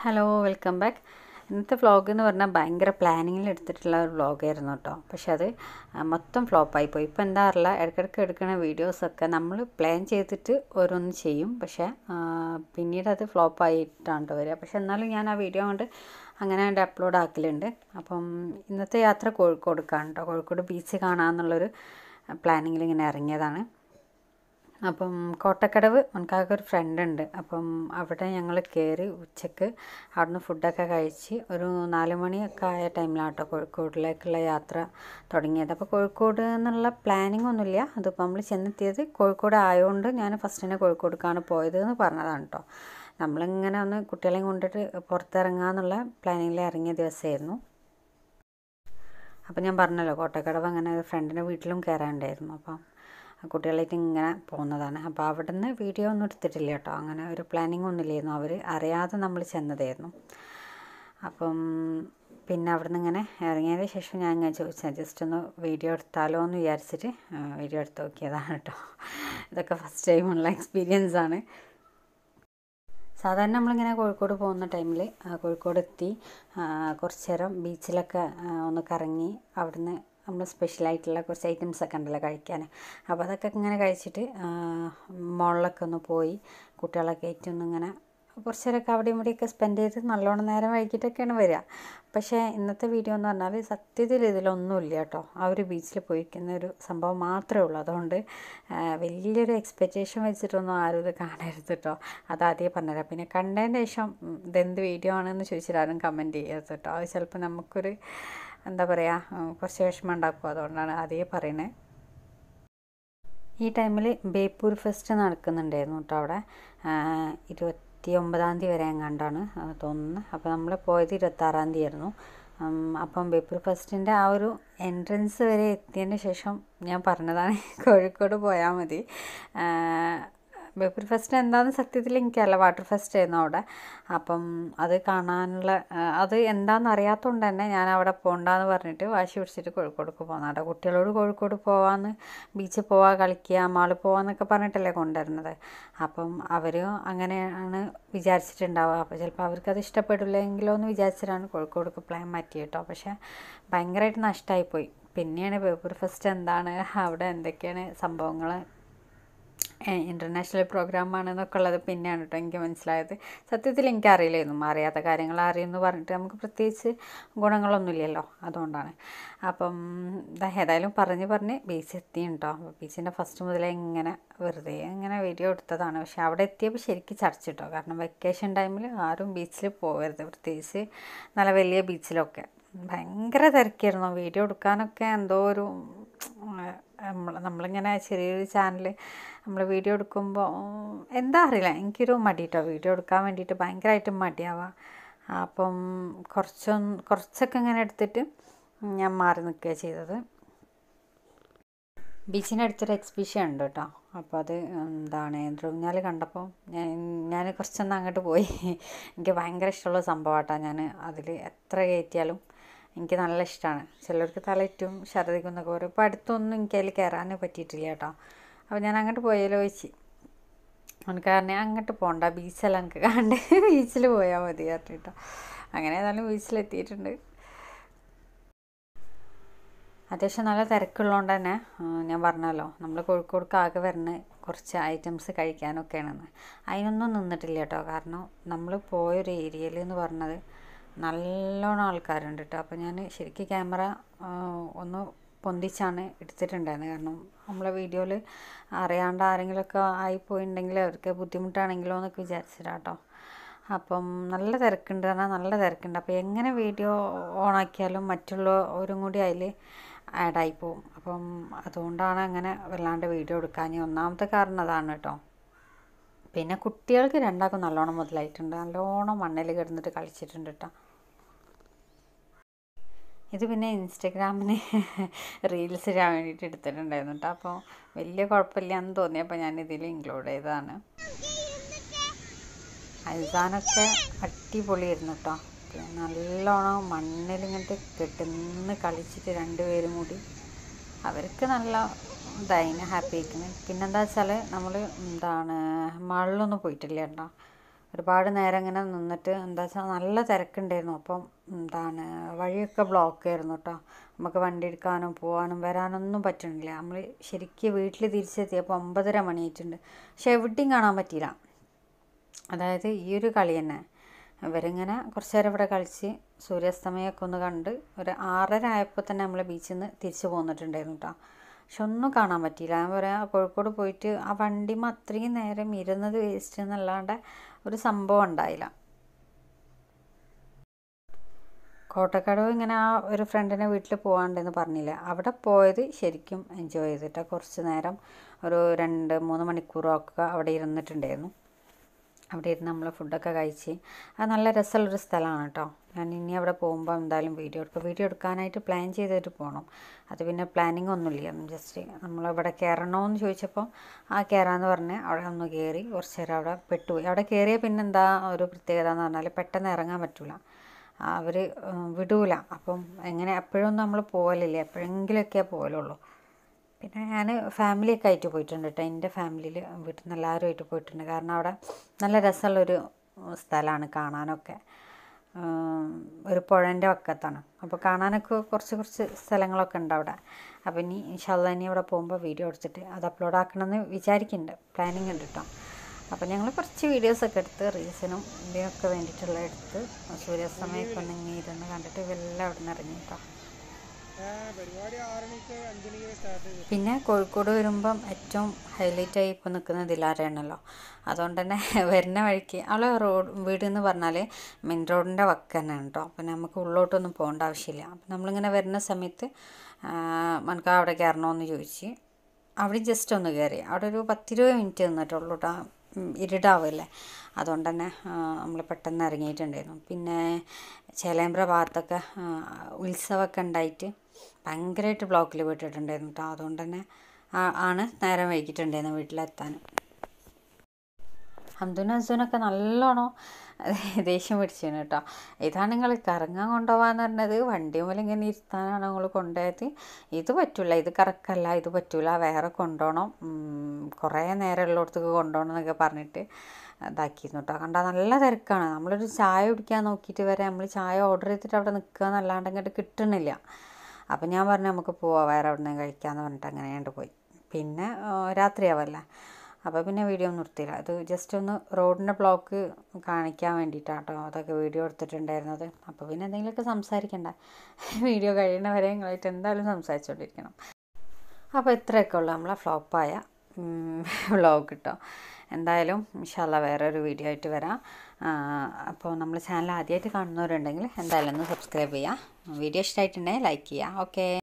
hello welcome back ഇന്നത്തെ vlog എന്ന് പറഞ്ഞാൽ ഭയങ്കര പ്ലാനിങ്ങിൽ എടുത്തിട്ടുള്ള ഒരു വ്ളോഗായിരുന്നു കേട്ടോ പക്ഷെ അത് ആ, മൊത്തം ഫ്ലോപ്പായി പോയി ഇപ്പം എന്താ അറിയില്ല ഇടയ്ക്കിടയ്ക്ക് എടുക്കുന്ന വീഡിയോസൊക്കെ നമ്മൾ പ്ലാൻ ചെയ്തിട്ട് ഓരോന്ന് ചെയ്യും പക്ഷേ ആ, പിന്നീട് അത് ഫ്ലോപ്പായിട്ടാണ് ട്ടോ വരിക പക്ഷെ എന്നാലും ഞാൻ ആ വീഡിയോ കൊണ്ട് അങ്ങനെ കണ്ട് അപ്ലോഡ് ആക്കലുണ്ട് അപ്പം ഇന്നത്തെ യാത്ര കോഴിക്കോടുക്കാണ് കേട്ടോ കോഴിക്കോട് ബീച്ച് കാണാമെന്നുള്ളൊരു പ്ലാനിങ്ങിൽ ഇങ്ങനെ ഇറങ്ങിയതാണ് അപ്പം കോട്ടക്കടവ് നമുക്കാകെ ഒരു ഫ്രണ്ട് ഉണ്ട് അപ്പം അവിടെ ഞങ്ങൾ കയറി ഉച്ചക്ക് അവിടുന്ന് ഫുഡൊക്കെ കഴിച്ച് ഒരു നാല് മണിയൊക്കെ ആയ ടൈമിലാണ് കേട്ടോ കോഴിക്കോടിലേക്കുള്ള യാത്ര തുടങ്ങിയത് അപ്പോൾ കോഴിക്കോട് എന്നുള്ള പ്ലാനിങ് ഒന്നുമില്ല അതിപ്പോൾ നമ്മൾ ചെന്നെത്തിയത് കോഴിക്കോട് ആയതുകൊണ്ട് ഞാൻ ഫസ്റ്റ് തന്നെ കോഴിക്കോടേക്കാണ് പോയത് എന്ന് പറഞ്ഞതാണ് കേട്ടോ നമ്മളിങ്ങനെ ഒന്ന് കുട്ടികളെയും കൊണ്ടിട്ട് പുറത്തിറങ്ങാന്നുള്ള പ്ലാനിങ്ങിൽ ഇറങ്ങിയ ദിവസമായിരുന്നു അപ്പം ഞാൻ പറഞ്ഞല്ലോ കോട്ടക്കടവ് അങ്ങനെ ഒരു ഫ്രണ്ടിൻ്റെ വീട്ടിലും കയറാനുണ്ടായിരുന്നു അപ്പം കുട്ടികളായിട്ട് ഇങ്ങനെ പോകുന്നതാണ് അപ്പോൾ അവിടുന്ന് വീഡിയോ ഒന്നും എടുത്തിട്ടില്ല കേട്ടോ അങ്ങനെ ഒരു പ്ലാനിങ് ഒന്നുമില്ലായിരുന്നു അവർ അറിയാതെ നമ്മൾ ചെന്നതായിരുന്നു അപ്പം പിന്നെ അവിടുന്ന് ഇങ്ങനെ ഇറങ്ങിയതിന് ശേഷം ഞാൻ ഇങ്ങനെ ചോദിച്ചാൽ ജസ്റ്റ് ഒന്ന് വീഡിയോ എടുത്താലോ എന്ന് വിചാരിച്ചിട്ട് വീഡിയോ എടുത്ത് നോക്കിയതാണ് കേട്ടോ ഇതൊക്കെ ഫസ്റ്റ് ടൈമുള്ള എക്സ്പീരിയൻസ് ആണ് സാധാരണ നമ്മളിങ്ങനെ കോഴിക്കോട് പോകുന്ന ടൈമിൽ കോഴിക്കോട് എത്തി ആ, കുറച്ച് നേരം ബീച്ചിലൊക്കെ ആ, ഒന്ന് കറങ്ങി അവിടുന്ന് നമ്മൾ സ്പെഷ്യലായിട്ടുള്ള കുറച്ച് ഐറ്റംസ് ഒക്കെ ഉണ്ടല്ലോ കഴിക്കാൻ അപ്പോൾ അതൊക്കെ ഇങ്ങനെ കഴിച്ചിട്ട് ആ, മുകളിലൊക്കെ ഒന്ന് പോയി കുട്ടികളൊക്കെ ആയിട്ട് ഒന്നിങ്ങനെ കുറച്ച് നേരമൊക്കെ അവിടെയും ഇവിടെയൊക്കെ സ്പെൻഡ് ചെയ്ത് നല്ലോണം നേരം വൈകിട്ടൊക്കെയാണ് വരിക പക്ഷേ ഇന്നത്തെ വീഡിയോ എന്ന് പറഞ്ഞാൽ സത്യത്തിൽ ഇതിലൊന്നുമില്ല കേട്ടോ ആ ഒരു ബീച്ചിൽ പോയിരിക്കുന്ന ഒരു സംഭവം മാത്രമേ ഉള്ളൂ അതുകൊണ്ട് ആ, വലിയൊരു എക്സ്പെക്റ്റേഷൻ വെച്ചിട്ടൊന്നും ആരും ഇത് കാണരുത് കേട്ടോ അതാദ്യം പറഞ്ഞുതരാം പിന്നെ കണ്ടതിന് ശേഷം ഉം, ഇതെന്ത് വീഡിയോ ആണെന്ന് ചോദിച്ചിട്ട് ആരും കമൻറ്റ് ചെയ്യരുത് കേട്ടോ അത് ചിലപ്പോൾ നമുക്കൊരു എന്താ പറയുക ഉം, കുറച്ച് വിഷമം ഉണ്ടാക്കും അതുകൊണ്ടാണ് ആദ്യമേ പറയണേ ഈ ടൈമിൽ ബേപ്പൂർ ഫെസ്റ്റ് നടക്കുന്നുണ്ടായിരുന്നു കേട്ടോ അവിടെ ഇരുപത്തി ഒമ്പതാം തീയതി വരെ എങ്ങാണ്ടാണ് ആ, തോന്നുന്നത് അപ്പോൾ നമ്മൾ പോയത് ഇരുപത്താറാം തീയതി ആയിരുന്നു ഉം, അപ്പം ബേപ്പൂർ ഫെസ്റ്റിൻ്റെ ആ ഒരു എൻട്രൻസ് വരെ എത്തിയതിന് ശേഷം ഞാൻ പറഞ്ഞതാണ് കോഴിക്കോട് പോയാൽ മതി ആ, ബേപ്പൂർ ഫെസ്റ്റ് എന്താണെന്ന് സത്യത്തിൽ എനിക്കല്ല വാട്ടർ ഫെസ്റ്റ് ആയിരുന്നു അവിടെ അപ്പം അത് കാണാനുള്ള ആ, അത് എന്താണെന്ന് അറിയാത്തതുകൊണ്ട് തന്നെ ഞാൻ അവിടെ പോകണ്ടെന്ന് പറഞ്ഞിട്ട് വാശി പിടിച്ചിട്ട് കോഴിക്കോടേക്ക് പോകുന്നത് അവിടെ കുട്ടികളോട് കോഴിക്കോട് പോവാന്ന് ബീച്ചിൽ പോവാ കളിക്കുക മാളിൽ പോവാന്നൊക്കെ പറഞ്ഞിട്ടല്ലേ കൊണ്ടുവരുന്നത് അപ്പം അവർ അങ്ങനെയാണ് വിചാരിച്ചിട്ടുണ്ടാവുക അപ്പോൾ ചിലപ്പോൾ അവർക്കത് ഇഷ്ടപ്പെടില്ലെങ്കിലോ എന്ന് വിചാരിച്ചിട്ടാണ് കോഴിക്കോടേക്ക് പ്ലാൻ മാറ്റി കേട്ടോ പക്ഷേ ഭയങ്കരമായിട്ട് നഷ്ടമായിപ്പോയി പിന്നെയാണ് ബേപ്പൂർ ഫെസ്റ്റ് എന്താണ് അവിടെ എന്തൊക്കെയാണ് സംഭവങ്ങൾ ഇൻ്റർനാഷണൽ പ്രോഗ്രാമാണെന്നൊക്കെ ഉള്ളത് പിന്നെയാണ് കേട്ടോ എനിക്ക് മനസ്സിലായത് സത്യത്തിൽ എനിക്കറിയില്ലായിരുന്നു അറിയാത്ത കാര്യങ്ങൾ അറിയുമെന്ന് പറഞ്ഞിട്ട് നമുക്ക് പ്രത്യേകിച്ച് ഗുണങ്ങളൊന്നുമില്ലല്ലോ അതുകൊണ്ടാണ് അപ്പം ദാ ഏതായാലും പറഞ്ഞ് പറഞ്ഞ് ബീച്ച് എത്തി കേട്ടോ ബീച്ചിൻ്റെ ഫസ്റ്റ് മുതലേ ഇങ്ങനെ വെറുതെ ഇങ്ങനെ വീഡിയോ എടുത്തതാണ് പക്ഷെ അവിടെ എത്തിയപ്പോൾ ശരിക്കും ചടച്ചിട്ടോ കാരണം വെക്കേഷൻ ടൈമിൽ ആരും ബീച്ചിൽ പോകരുത് പ്രത്യേകിച്ച് നല്ല വലിയ ബീച്ചിലൊക്കെ ഭയങ്കര തിരക്കായിരുന്നു വീഡിയോ എടുക്കാനൊക്കെ എന്തോ ഒരു നമ്മൾ നമ്മളിങ്ങനെ ചെറിയൊരു ചാനൽ നമ്മൾ വീഡിയോ എടുക്കുമ്പോൾ എന്താ അറിയില്ല എനിക്കൊരു മടി കേട്ടോ വീഡിയോ എടുക്കാൻ വേണ്ടിയിട്ട് ഭയങ്കരമായിട്ട് മടിയാവുക അപ്പം കുറച്ചൊന്ന് കുറച്ചൊക്കെ ഇങ്ങനെ എടുത്തിട്ട് ഞാൻ മാറി നിൽക്കുകയാണ് ചെയ്തത് ബീച്ചിൻ്റെ അടുത്തൊരു എക്സിബിഷൻ ഉണ്ട് കേട്ടോ അപ്പോൾ അത് എന്താണ് ഊഞ്ഞാൽ കണ്ടപ്പോൾ ഞാൻ ഞാൻ കുറച്ചൊന്ന് അങ്ങോട്ട് പോയി എനിക്ക് ഭയങ്കര ഇഷ്ടമുള്ള സംഭവമാട്ടോ ഞാൻ അതിൽ എത്ര കയറ്റിയാലും എനിക്ക് നല്ല ഇഷ്ടമാണ് ചിലർക്ക് തലറ്റും ഛർദ്ദിക്കും എന്നൊക്കെ പറയും ഇപ്പോൾ അടുത്തൊന്നും എനിക്ക് അതിൽ കയറാൻ പറ്റിയിട്ടില്ല കേട്ടോ അപ്പോൾ ഞാൻ അങ്ങോട്ട് പോയാലോ ചോദിച്ചു എനിക്ക് പറഞ്ഞാൽ അങ്ങോട്ട് പോകണ്ട ബീച്ചെല്ലാം എനിക്ക് കണ്ട് ബീച്ചിൽ പോയാൽ മതി കേട്ടോ അങ്ങനെ ഏതായാലും ബീച്ചിലെത്തിയിട്ടുണ്ട് അത്യാവശ്യം നല്ല തിരക്കുള്ളതുകൊണ്ട് തന്നെ ആ, ഞാൻ പറഞ്ഞല്ലോ നമ്മൾ കോഴിക്കോടേക്ക് ആകെ വരുന്ന കുറച്ച് ഐറ്റംസ് കഴിക്കാനൊക്കെയാണെന്ന് അതിനൊന്നും നിന്നിട്ടില്ല കേട്ടോ കാരണം നമ്മൾ പോയൊരു ഏരിയയിൽ എന്ന് പറഞ്ഞത് നല്ലോണം ആൾക്കാരുണ്ട് കേട്ടോ അപ്പോൾ ഞാൻ ശരിക്കും ക്യാമറ ഒന്ന് പൊന്തിച്ചാണ് എടുത്തിട്ടുണ്ടായിരുന്നത് കാരണം നമ്മളെ വീഡിയോയിൽ അറിയാണ്ട് ആരെങ്കിലുമൊക്കെ ആയിപ്പോയിട്ടുണ്ടെങ്കിൽ അവർക്ക് ബുദ്ധിമുട്ടാണെങ്കിലോ എന്നൊക്കെ വിചാരിച്ചിട്ടാട്ടോ അപ്പം നല്ല തിരക്കുണ്ട് പറഞ്ഞാൽ നല്ല തിരക്കുണ്ട് അപ്പോൾ എങ്ങനെ വീഡിയോ ഓണാക്കിയാലും മറ്റുള്ളവരും കൂടി അതിൽ ആഡായി പോവും അപ്പം അതുകൊണ്ടാണ് അങ്ങനെ വല്ലാണ്ട് വീഡിയോ എടുക്കാൻ ഒന്നാമത്തെ കാരണം അതാണ് കേട്ടോ പിന്നെ കുട്ടികൾക്ക് രണ്ടാൾക്കും നല്ലോണം മുതലായിട്ടുണ്ട് നല്ലോണം മണ്ണിൽ കിടന്നിട്ട് കളിച്ചിട്ടുണ്ട് കേട്ടോ ഇത് പിന്നെ ഇൻസ്റ്റഗ്രാമിന് റീൽസ് ഇടാൻ വേണ്ടിയിട്ട് എടുത്തിട്ടുണ്ടായിരുന്നു കേട്ടോ അപ്പോൾ വലിയ കുഴപ്പമില്ല എന്ന് തോന്നിയപ്പോൾ ഞാൻ ഇതിൽ ഇൻക്ലൂഡ് ചെയ്തതാണ് അൽസാനൊക്കെ അടിപൊളിയായിരുന്നു കേട്ടോ പിന്നെ നല്ലോണം മണ്ണിൽ ഇങ്ങോട്ട് കെട്ടുന്ന് കളിച്ചിട്ട് രണ്ടുപേരും കൂടി അവർക്ക് നല്ല ഇതായിന് ഹാപ്പി ആയിക്കുന്നു പിന്നെന്താ വെച്ചാൽ നമ്മൾ എന്താണ് മകളിലൊന്നും പോയിട്ടില്ല കേട്ടോ ഒരുപാട് നേരം ഇങ്ങനെ നിന്നിട്ട് എന്താ വെച്ചാൽ നല്ല തിരക്കുണ്ടായിരുന്നു അപ്പം എന്താണ് വഴിയൊക്കെ ബ്ലോക്ക് ആയിരുന്നു കേട്ടോ നമുക്ക് വണ്ടി എടുക്കാനും പോകാനും വരാനൊന്നും പറ്റണില്ല നമ്മൾ ശരിക്കും വീട്ടിൽ തിരിച്ചെത്തിയപ്പോൾ ഒമ്പതര മണിയായിട്ടുണ്ട് പക്ഷെ എവിടെയും കാണാൻ പറ്റിയില്ല അതായത് ഈ ഒരു കളി തന്നെ ഇവരിങ്ങനെ കുറച്ച് നേരം ഇവിടെ കളിച്ച് സൂര്യാസ്തമയമൊക്കെ ഒന്ന് കണ്ട് ഒരു ആറര ആയപ്പോൾ തന്നെ നമ്മൾ ബീച്ചിൽ നിന്ന് തിരിച്ചു പോന്നിട്ടുണ്ടായിരുന്നു കേട്ടോ പക്ഷെ ഒന്നും കാണാൻ പറ്റിയില്ല ഞാൻ പറയാം കോഴിക്കോട് പോയിട്ട് ആ വണ്ടിമ അത്രയും നേരം ഇരുന്നത് വേസ്റ്റ് എന്നല്ലാണ്ട് ഒരു സംഭവം ഉണ്ടായില്ല കോട്ടക്കടവ് ഇങ്ങനെ ആ ഒരു ഫ്രണ്ടിനെ വീട്ടിൽ പോകാണ്ടെന്ന് പറഞ്ഞില്ലേ അവിടെ പോയത് ശരിക്കും എൻജോയ് ചെയ്തിട്ട് കുറച്ച് നേരം ഒരു രണ്ട് മൂന്ന് മണിക്കൂറൊക്കെ അവിടെ ഇരുന്നിട്ടുണ്ടായിരുന്നു അവിടെ ഇരുന്ന് നമ്മൾ ഫുഡൊക്കെ കഴിച്ച് അത് നല്ല രസമുള്ളൊരു സ്ഥലമാണ് കേട്ടോ ഞാൻ ഇനി അവിടെ പോകുമ്പോൾ എന്തായാലും വീഡിയോ എടുക്കും വീഡിയോ എടുക്കാനായിട്ട് പ്ലാൻ ചെയ്തിട്ട് പോകണം അത് പിന്നെ പ്ലാനിങ് ഒന്നുമില്ല ജസ്റ്റ് നമ്മളിവിടെ കയറണമെന്ന് ചോദിച്ചപ്പോൾ ആ കയറാമെന്ന് പറഞ്ഞ് അവിടെ ഒന്ന് കയറി കുറച്ച് നേരം അവിടെ പെട്ടുപോയി അവിടെ കയറിയ പിന്നെ എന്താ ഒരു പ്രത്യേകത എന്ന് പറഞ്ഞാൽ പെട്ടെന്ന് ഇറങ്ങാൻ പറ്റില്ല അവർ വിടൂല അപ്പം എങ്ങനെ എപ്പോഴൊന്നും നമ്മൾ പോകലില്ല എപ്പോഴെങ്കിലുമൊക്കെ പോകലുള്ളൂ പിന്നെ ഞാൻ ഫാമിലിയൊക്കെ ആയിട്ട് പോയിട്ടുണ്ട് കേട്ടോ എൻ്റെ ഫാമിലിയിൽ വീട്ടിൽ നിന്ന് എല്ലാവരുമായിട്ട് പോയിട്ടുണ്ട് കാരണം അവിടെ നല്ല രസമുള്ളൊരു സ്ഥലമാണ് കാണാനൊക്കെ ഒരു പുഴൻ്റെ വക്കത്താണ് അപ്പോൾ കാണാനൊക്കെ കുറച്ച് കുറച്ച് സ്ഥലങ്ങളൊക്കെ ഉണ്ട് അവിടെ അപ്പോൾ ഇനി ഇൻഷാല്ല ഇനി അവിടെ പോകുമ്പോൾ വീഡിയോ എടുത്തിട്ട് അത് അപ്ലോഡ് ആക്കണമെന്ന് വിചാരിക്കുന്നുണ്ട് പ്ലാനിങ് ഉണ്ട് കേട്ടോ അപ്പോൾ ഞങ്ങൾ കുറച്ച് വീഡിയോസൊക്കെ എടുത്ത് റീൽസിനും ഇതിനൊക്കെ വേണ്ടിയിട്ടുള്ള എടുത്ത് സൂര്യാസ്തമയമൊക്കെ ഒന്ന് ഇങ്ങനെ ഇരുന്ന് കണ്ടിട്ട് ഇവരെല്ലാം അവിടെ നിന്ന് ഇറങ്ങി കേട്ടോ പരിപാടി ആറ് മണിക്ക് അഞ്ച് മണിക്ക് സ്റ്റാർട്ട് ചെയ്തു പിന്നെ കോഴിക്കോട് വരുമ്പം ഏറ്റവും ഹൈലൈറ്റ് ആയി ഇപ്പോൾ നിൽക്കുന്നത് ദിലാരയാണല്ലോ അതുകൊണ്ട് തന്നെ വരുന്ന വഴിക്ക് അവളെ റോഡ് വീട് എന്ന് പറഞ്ഞാൽ മെയിൻ റോഡിൻ്റെ വക്ക് തന്നെയാണ് കേട്ടോ അപ്പം നമുക്ക് ഉള്ളോട്ടൊന്നും പോകേണ്ട ആവശ്യമില്ല അപ്പം നമ്മളിങ്ങനെ വരുന്ന സമയത്ത് നമുക്ക് അവിടെ കയറണമെന്ന് ചോദിച്ച് അവിടെ ജസ്റ്റ് ഒന്ന് കയറി അവിടെ ഒരു പത്തിരുപത് മിനിറ്റ് നിന്നിട്ടുള്ളൂ കേട്ടോ ഇരുടാവില്ലേ അതുകൊണ്ട് തന്നെ നമ്മൾ പെട്ടെന്ന് ഇറങ്ങിയിട്ടുണ്ടായിരുന്നു പിന്നെ ചേലേമ്പ്ര ഭാഗത്തൊക്കെ ഉത്സവമൊക്കെ ഉണ്ടായിട്ട് ഭയങ്കരമായിട്ട് ബ്ലോക്കിൽ പോയിട്ടുണ്ടായിരുന്നു കേട്ടോ അതുകൊണ്ട് തന്നെ ആണ് നേരം വൈകിട്ടുണ്ടായിരുന്നു വീട്ടിലെത്താൻ ഹംദുനും ഹംസൂനൊക്കെ നല്ലോണം ദേഷ്യം പിടിച്ചാണ് കേട്ടോ ഇതാണ് നിങ്ങൾ കറങ്ങാൻ കൊണ്ടുപോകാന്ന് പറഞ്ഞത് വണ്ടി മുതൽ ഇങ്ങനെ ഇരുത്താനാണ് നിങ്ങൾ കൊണ്ടുപോയത് ഇത് പറ്റില്ല ഇത് കറക്കല്ല ഇത് പറ്റില്ല വേറെ കൊണ്ടുപോകണം കുറേ നേരം ഉള്ളിടത്തേക്ക് കൊണ്ടുപോകണം എന്നൊക്കെ പറഞ്ഞിട്ട് ഇതാക്കിയിരുന്നു കേട്ടോ കണ്ടാൽ നല്ല തിരക്കാണ് നമ്മളൊരു ചായ കുടിക്കാൻ നോക്കിയിട്ട് വരെ നമ്മൾ ചായ ഓർഡർ ചെയ്തിട്ട് അവിടെ നിൽക്കുക എന്നല്ലാണ്ട് ഇങ്ങോട്ട് കിട്ടണില്ല അപ്പം ഞാൻ പറഞ്ഞു നമുക്ക് പോവാം വേറെ എവിടെ നിന്ന് കഴിക്കാമെന്ന് പറഞ്ഞിട്ട് അങ്ങനെ കണ്ട് പോയി പിന്നെ രാത്രിയാവല്ലേ അപ്പോൾ പിന്നെ വീഡിയോ ഒന്നും നിർത്തിയില്ല അത് ജസ്റ്റ് ഒന്ന് റോഡിൻ്റെ ബ്ലോക്ക് കാണിക്കാൻ വേണ്ടിയിട്ടാണ് കേട്ടോ അതൊക്കെ വീഡിയോ എടുത്തിട്ടുണ്ടായിരുന്നത് അപ്പോൾ പിന്നെ എന്തെങ്കിലുമൊക്കെ സംസാരിക്കണ്ട വീഡിയോ കഴിയുന്നവരെ നിങ്ങളായിട്ട് എന്തായാലും സംസാരിച്ചുകൊണ്ടിരിക്കണം അപ്പോൾ ഇത്രയൊക്കെ ഉള്ളൂ നമ്മളെ ഫ്ലോപ്പായ വ്ളോഗ് കിട്ടോ എന്തായാലും ഇൻഷാല്ല വേറെ ഒരു വീഡിയോ ആയിട്ട് വരാം അപ്പോൾ നമ്മൾ ചാനൽ ആദ്യമായിട്ട് കാണുന്നവരുണ്ടെങ്കിൽ എന്തായാലും ഒന്ന് സബ്സ്ക്രൈബ് ചെയ്യുക വീഡിയോ ഇഷ്ടമായിട്ടുണ്ടെങ്കിൽ ലൈക്ക് ചെയ്യുക ഓക്കെ